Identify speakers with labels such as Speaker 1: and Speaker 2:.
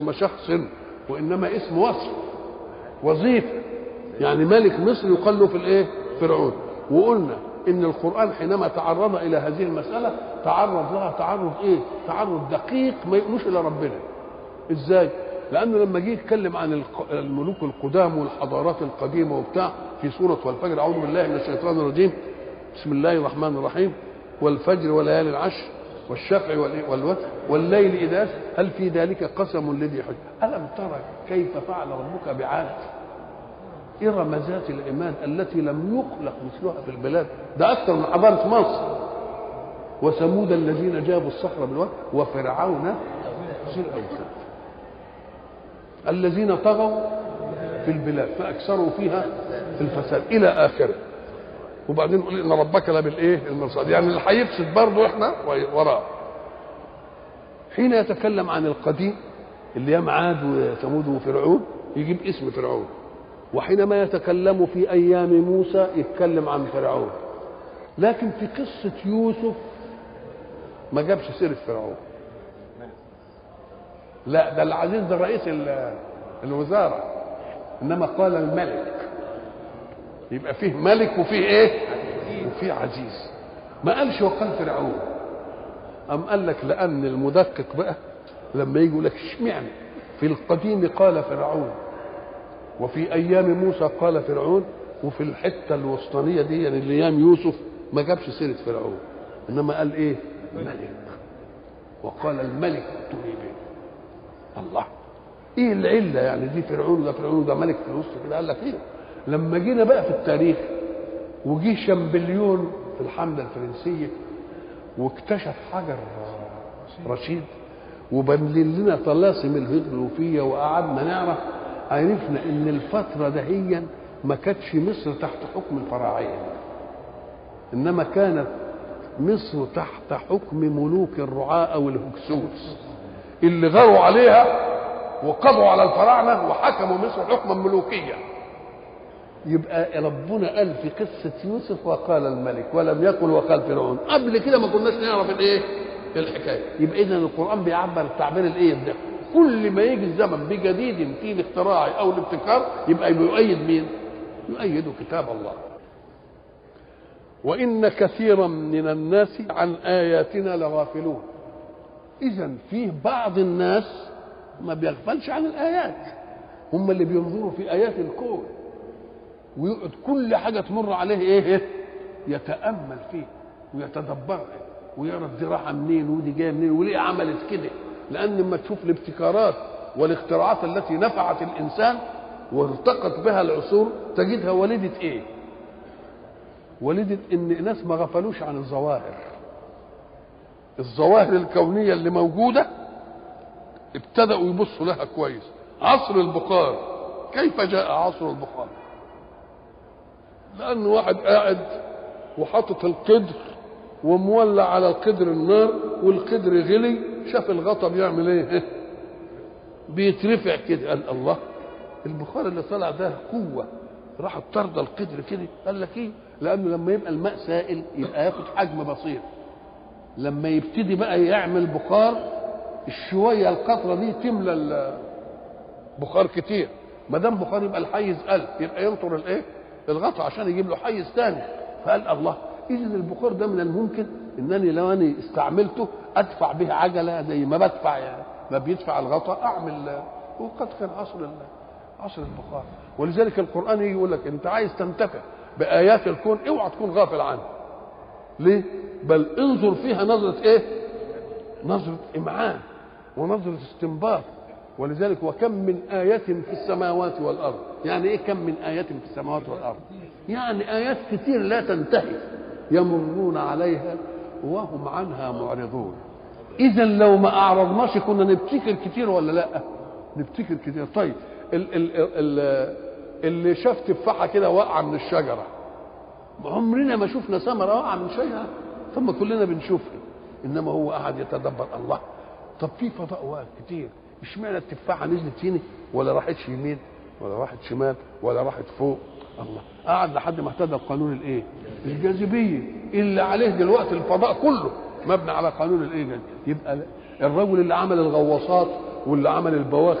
Speaker 1: شخص وانما اسم وصف وظيفه يعني ملك مصر يقال له في الايه فرعون وقلنا ان القران حينما تعرض الى هذه المساله تعرض لها تعرض ايه تعرض دقيق ما يقولوش الى ربنا ازاي لانه لما جه يتكلم عن الق- الملوك القدام والحضارات القديمه وبتاع في سوره والفجر اعوذ بالله من الشيطان الرجيم بسم الله الرحمن الرحيم والفجر وليالي العشر والشفع والإيه؟ والوتر والليل اذا أسر هل في ذلك قسم لذي حجر الم ترى كيف فعل ربك بعاد إرم ذات العماد التي لم يخلق مثلها في البلاد ده أكثر من حضارة مصر وثمود الذين جابوا الصخر بالواد وفرعون ذي الأوتاد الذين طغوا في البلاد فأكثروا فيها الفساد إلى آخره وبعدين نقول إن ربك لبالإيه المرصاد يعني اللي هيفسد برضه إحنا وراه حين يتكلم عن القديم اللي هي عاد وثمود وفرعون يجيب اسم فرعون وحينما يتكلم في ايام موسى يتكلم عن فرعون لكن في قصه يوسف ما جابش سيره فرعون لا ده العزيز ده رئيس ال- الوزاره انما قال الملك يبقى فيه ملك وفيه ايه وفيه عزيز ما قالش وقال فرعون أم قال لك لأن المدقق بقى لما يجي يقول لك اشمعنى في القديم قال فرعون وفي ايام موسى قال فرعون وفي الحته الوسطانيه دي يعني اللي ايام يوسف ما جابش سيره فرعون انما قال ايه ملك وقال الملك ائتوني به الله ايه العله يعني دي فرعون وده فرعون وده ملك في الوسط كده قال لك ايه لما جينا بقى في التاريخ وجي شامبليون في الحمله الفرنسيه واكتشف حجر رشيد وبنلين لنا طلاسم الهيروغليفيه وقعدنا نعرف عرفنا ان الفتره دهيا ما كانتش مصر تحت حكم الفراعنه انما كانت مصر تحت حكم ملوك الرعاة او الهكسوس اللي غاروا عليها وقضوا على الفراعنه وحكموا مصر حكما ملوكيا يبقى ربنا قال في قصة يوسف وقال الملك ولم يقل وقال فرعون قبل كده ما كناش نعرف الايه الحكاية يبقى إذا القرآن بيعبر التعبير الايه ده كل ما يجي الزمن بجديد في الاختراع أو الابتكار يبقى يؤيد مين يؤيد كتاب الله وإن كثيرا من الناس عن آياتنا لغافلون إذا فيه بعض الناس ما بيغفلش عن الآيات هم اللي بينظروا في آيات الكون ويقعد كل حاجة تمر عليه إيه يتأمل فيه ويتدبرها ويرى الزراعة منين ودي جاية منين وليه عملت كده لأن لما تشوف الابتكارات والاختراعات التي نفعت الإنسان وارتقت بها العصور تجدها ولدت إيه ولدت إن ناس ما غفلوش عن الظواهر الظواهر الكونية اللي موجودة ابتدأوا يبصوا لها كويس عصر البخار كيف جاء عصر البخار لأن واحد قاعد وحاطط القدر ومولع على القدر النار والقدر غلي شاف الغطا بيعمل ايه بيترفع كده قال الله البخار اللي طلع ده قوة راح طرد القدر كده قال لك ايه لانه لما يبقى الماء سائل يبقى ياخد حجم بسيط لما يبتدي بقى يعمل بخار الشويه القطره دي تملى البخار كتير ما دام بخار يبقى الحيز قل يبقى ينطر الايه الغطا عشان يجيب له حيز ثاني فقال الله اذا البخار ده من الممكن انني لو انا استعملته ادفع به عجله زي ما بدفع يعني ما بيدفع الغطاء اعمل وقد كان عصر عصر البخار ولذلك القران يجي يقول لك انت عايز تنتفع بايات الكون اوعى تكون غافل عنها ليه بل انظر فيها نظره ايه نظره امعان ونظره استنباط ولذلك وكم من آية في السماوات والأرض يعني إيه كم من آية في السماوات والأرض يعني آيات كتير لا تنتهي يمرون عليها وهم عنها معرضون إذا لو ما أعرضناش كنا نبتكر كتير ولا لا نبتكر كتير طيب ال ال ال اللي شاف تفاحة كده واقعة من الشجرة عمرنا ما شفنا ثمرة واقعة من شجرة ثم كلنا بنشوفها إنما هو قاعد يتدبر الله طب في فضاء كتير اشمعنى التفاحه نزلت هنا ولا راحت يمين ولا راحت شمال ولا راحت فوق الله قعد لحد ما اهتدى بقانون الايه الجاذبيه اللي عليه دلوقتي الفضاء كله مبني على قانون الايه يبقى الرجل اللي عمل الغواصات واللي عمل البواخر